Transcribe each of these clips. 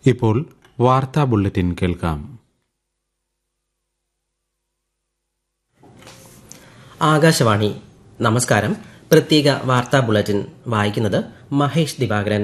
ഇപ്പോൾ വാർത്താ ബുള്ളറ്റിൻ കേൾക്കാം ആകാശവാണി നമസ്കാരം പ്രത്യേക വാർത്താ ബുള്ളറ്റിൻ വായിക്കുന്നത് മഹേഷ് ദിവാകരൻ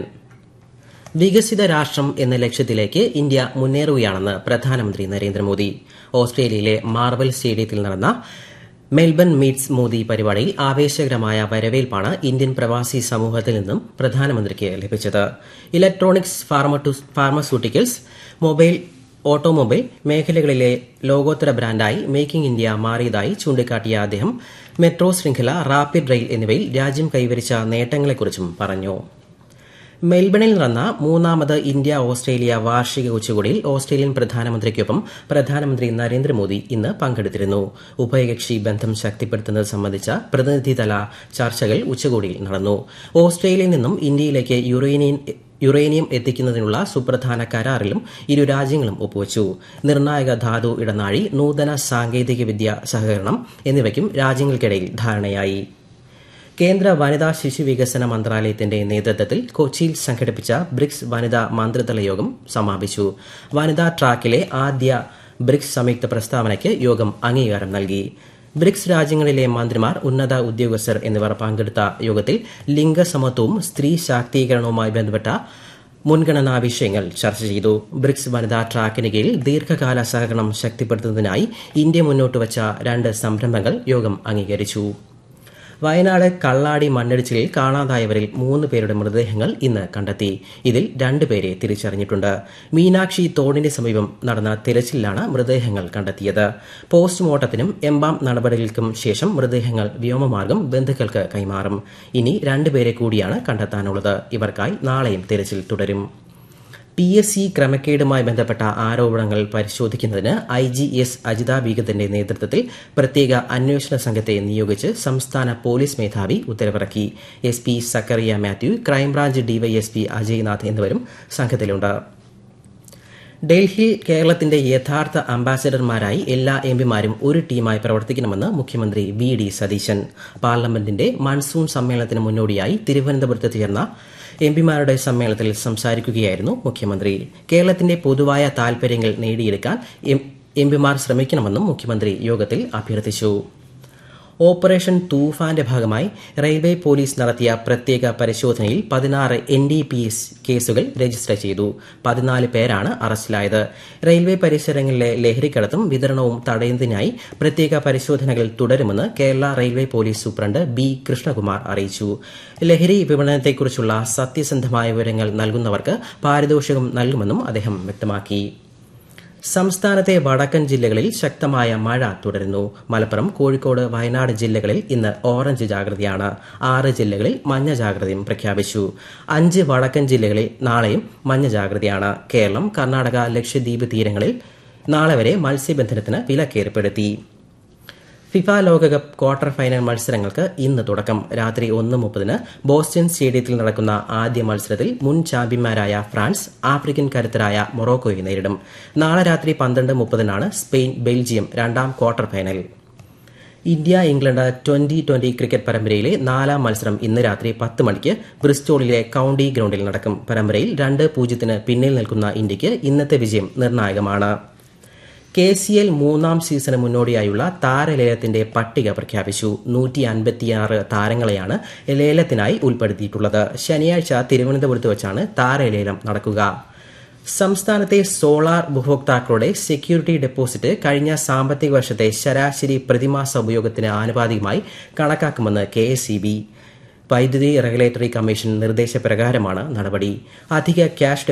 വികസിത രാഷ്ട്രം എന്ന ലക്ഷ്യത്തിലേക്ക് ഇന്ത്യ മുന്നേറുകയാണെന്ന് പ്രധാനമന്ത്രി നരേന്ദ്രമോദി ഓസ്ട്രേലിയയിലെ മാർബൽ സ്റ്റേഡിയത്തിൽ നടന്ന മെൽബൺ മീറ്റ്സ് മോദി പരിപാടിയിൽ ആവേശകരമായ വരവേൽപ്പാണ് ഇന്ത്യൻ പ്രവാസി സമൂഹത്തിൽ നിന്നും പ്രധാനമന്ത്രിക്ക് ലഭിച്ചത് ഇലക്ട്രോണിക്സ് ഫാർമസ്യൂട്ടിക്കൽസ് മൊബൈൽ ഓട്ടോമൊബൈൽ മേഖലകളിലെ ലോകോത്തര ബ്രാൻഡായി മേക്കിംഗ് ഇന്ത്യ മാറിയതായി ചൂണ്ടിക്കാട്ടിയ അദ്ദേഹം മെട്രോ ശൃംഖല റാപ്പിഡ് റെയിൽ എന്നിവയിൽ രാജ്യം കൈവരിച്ച നേട്ടങ്ങളെക്കുറിച്ചും പറഞ്ഞു മെൽബണിൽ നടന്ന മൂന്നാമത് ഇന്ത്യ ഓസ്ട്രേലിയ വാർഷിക ഉച്ചകോടിയിൽ ഓസ്ട്രേലിയൻ പ്രധാനമന്ത്രിക്കൊപ്പം പ്രധാനമന്ത്രി നരേന്ദ്രമോദി ഇന്ന് പങ്കെടുത്തിരുന്നു ഉഭയകക്ഷി ബന്ധം ശക്തിപ്പെടുത്തുന്നത് സംബന്ധിച്ച പ്രതിനിധിതല ചർച്ചകൾ ഉച്ചകോടിയിൽ നടന്നു ഓസ്ട്രേലിയയിൽ നിന്നും ഇന്ത്യയിലേക്ക് യുറേനിയൻ യുറേനിയം എത്തിക്കുന്നതിനുള്ള സുപ്രധാന കരാറിലും ഇരു രാജ്യങ്ങളും ഒപ്പുവച്ചു നിർണായക ധാതു ഇടനാഴി നൂതന സാങ്കേതികവിദ്യ സഹകരണം എന്നിവയ്ക്കും രാജ്യങ്ങൾക്കിടയിൽ ധാരണയായി കേന്ദ്ര വനിതാ ശിശു വികസന മന്ത്രാലയത്തിന്റെ നേതൃത്വത്തിൽ കൊച്ചിയിൽ സംഘടിപ്പിച്ച ബ്രിക്സ് വനിതാ മന്ത്രിതല യോഗം സമാപിച്ചു വനിതാ ട്രാക്കിലെ ആദ്യ ബ്രിക്സ് സംയുക്ത പ്രസ്താവനയ്ക്ക് യോഗം അംഗീകാരം നൽകി ബ്രിക്സ് രാജ്യങ്ങളിലെ മന്ത്രിമാർ ഉന്നത ഉദ്യോഗസ്ഥർ എന്നിവർ പങ്കെടുത്ത യോഗത്തിൽ ലിംഗസമത്വവും സ്ത്രീ ശാക്തീകരണവുമായി ബന്ധപ്പെട്ട മുൻഗണനാ വിഷയങ്ങൾ ചർച്ച ചെയ്തു ബ്രിക്സ് വനിതാ ട്രാക്കിന് കീഴിൽ ദീർഘകാല സഹകരണം ശക്തിപ്പെടുത്തുന്നതിനായി ഇന്ത്യ മുന്നോട്ട് വച്ച രണ്ട് സംരംഭങ്ങൾ യോഗം അംഗീകരിച്ചു വയനാട് കള്ളാടി മണ്ണിടിച്ചിലിൽ കാണാതായവരിൽ മൂന്ന് പേരുടെ മൃതദേഹങ്ങൾ ഇന്ന് കണ്ടെത്തി ഇതിൽ രണ്ടുപേരെ തിരിച്ചറിഞ്ഞിട്ടുണ്ട് മീനാക്ഷി തോടിന് സമീപം നടന്ന തിരച്ചിലാണ് മൃതദേഹങ്ങൾ കണ്ടെത്തിയത് പോസ്റ്റ്മോർട്ടത്തിനും എംബാം നടപടികൾക്കും ശേഷം മൃതദേഹങ്ങൾ വ്യോമമാർഗം ബന്ധുക്കൾക്ക് കൈമാറും ഇനി രണ്ടുപേരെ കൂടിയാണ് കണ്ടെത്താനുള്ളത് ഇവർക്കായി നാളെയും തിരച്ചിൽ തുടരും പി എസ് സി ക്രമക്കേടുമായി ബന്ധപ്പെട്ട ആരോപണങ്ങൾ പരിശോധിക്കുന്നതിന് ഐ ജി എസ് അജിത ബീഗത്തിന്റെ നേതൃത്വത്തിൽ പ്രത്യേക അന്വേഷണ സംഘത്തെ നിയോഗിച്ച് സംസ്ഥാന പോലീസ് മേധാവി ഉത്തരവിറക്കി S P Zacharia Mathew crime branch DYSP Ajaynath എന്നിവരും സംഘത്തിലുണ്ട് ഡൽഹിയിൽ കേരളത്തിന്റെ യഥാർത്ഥ അംബാസഡർമാരായി എല്ലാ എംപിമാരും ഒരു ടീമായി പ്രവർത്തിക്കണമെന്ന് മുഖ്യമന്ത്രി വി ഡി സതീശൻ പാർലമെന്റിന്റെ മൺസൂൺ സമ്മേളനത്തിന് മുന്നോടിയായി തിരുവനന്തപുരത്ത് ചേർന്ന എംപിമാരുടെ സമ്മേളനത്തിൽ സംസാരിക്കുകയായിരുന്നു മുഖ്യമന്ത്രി കേരളത്തിന്റെ പൊതുവായ താൽപര്യങ്ങൾ നേടിയെടുക്കാൻ എംപിമാർ ശ്രമിക്കണമെന്നും മുഖ്യമന്ത്രി യോഗത്തിൽ അഭ്യർത്ഥിച്ചു ഓപ്പറേഷൻ തൂഫാന്റെ ഭാഗമായി റെയിൽവേ പോലീസ് നടത്തിയ പ്രത്യേക പരിശോധനയിൽ പതിനാറ് എൻ ഡി പി എസ് കേസുകൾ രജിസ്റ്റർ ചെയ്തു പതിനാല് പേരാണ് അറസ്റ്റിലായത് റെയിൽവേ പരിസരങ്ങളിലെ ലഹരിക്കടത്തും വിതരണവും തടയുന്നതിനായി പ്രത്യേക പരിശോധനകൾ തുടരുമെന്ന് Kerala railway police superintendent B Krishnakumar അറിയിച്ചു ലഹരി വിപണനത്തെക്കുറിച്ചുള്ള സത്യസന്ധമായ വിവരങ്ങൾ നൽകുന്നവർക്ക് പാരിതോഷികം നൽകുമെന്നും അദ്ദേഹം വ്യക്തമാക്കി സംസ്ഥാനത്തെ വടക്കൻ ജില്ലകളിൽ ശക്തമായ മഴ തുടരുന്നു മലപ്പുറം കോഴിക്കോട് വയനാട് ജില്ലകളിൽ ഇന്ന് ഓറഞ്ച് ജാഗ്രതയാണ് ആറ് ജില്ലകളിൽ മഞ്ഞ ജാഗ്രതയും പ്രഖ്യാപിച്ചു അഞ്ച് വടക്കൻ ജില്ലകളിൽ നാളെയും മഞ്ഞ ജാഗ്രതയാണ് കേരളം കർണാടക ലക്ഷദ്വീപ് തീരങ്ങളിൽ നാളെ വരെ മത്സ്യബന്ധനത്തിന് വിലക്കേർപ്പെടുത്തി ഫിഫ ലോകകപ്പ് ക്വാർട്ടർ ഫൈനൽ മത്സരങ്ങൾക്ക് ഇന്ന് തുടക്കം രാത്രി ഒന്ന് മുപ്പതിന് ബോസ്റ്റൺ സ്റ്റേഡിയത്തിൽ നടക്കുന്ന ആദ്യ മത്സരത്തിൽ മുൻ ചാമ്പ്യന്മാരായ ഫ്രാൻസ് ആഫ്രിക്കൻ കരുത്തരായ മൊറോക്കോയെ നേരിടും നാളെ രാത്രി പന്ത്രണ്ട് മുപ്പതിനാണ് സ്പെയിൻ ബെൽജിയം രണ്ടാം quarter final India England twenty twenty cricket പരമ്പരയിലെ നാലാം മത്സരം ഇന്ന് രാത്രി പത്ത് മണിക്ക് ബ്രിസ്റ്റോളിലെ കൌണ്ടി ഗ്രൌണ്ടിൽ നടക്കും പരമ്പരയിൽ രണ്ട് പൂജ്യത്തിന് പിന്നിൽ നിൽക്കുന്ന ഇന്ത്യയ്ക്ക് ഇന്നത്തെ വിജയം നിർണായകമാണ് കെ സി എൽ മൂന്നാം സീസണ് മുന്നോടിയായുള്ള താരലേലത്തിന്റെ പട്ടിക പ്രഖ്യാപിച്ചു നൂറ്റി അൻപത്തിയാറ് താരങ്ങളെയാണ് ലേലത്തിനായി ഉൾപ്പെടുത്തിയിട്ടുള്ളത് ശനിയാഴ്ച തിരുവനന്തപുരത്ത് വെച്ചാണ് താരലേലം നടക്കുക സംസ്ഥാനത്തെ സോളാർ ഉപഭോക്താക്കളുടെ സെക്യൂരിറ്റി ഡെപ്പോസിറ്റ് കഴിഞ്ഞ സാമ്പത്തിക വർഷത്തെ ശരാശരി പ്രതിമാസ ഉപയോഗത്തിന് ആനുപാതികമായി കണക്കാക്കുമെന്ന് കെ വൈദ്യുതി റെഗുലേറ്ററി കമ്മീഷൻ നിർദ്ദേശപ്രകാരമാണ് നടപടി അധിക ക്യാഷ്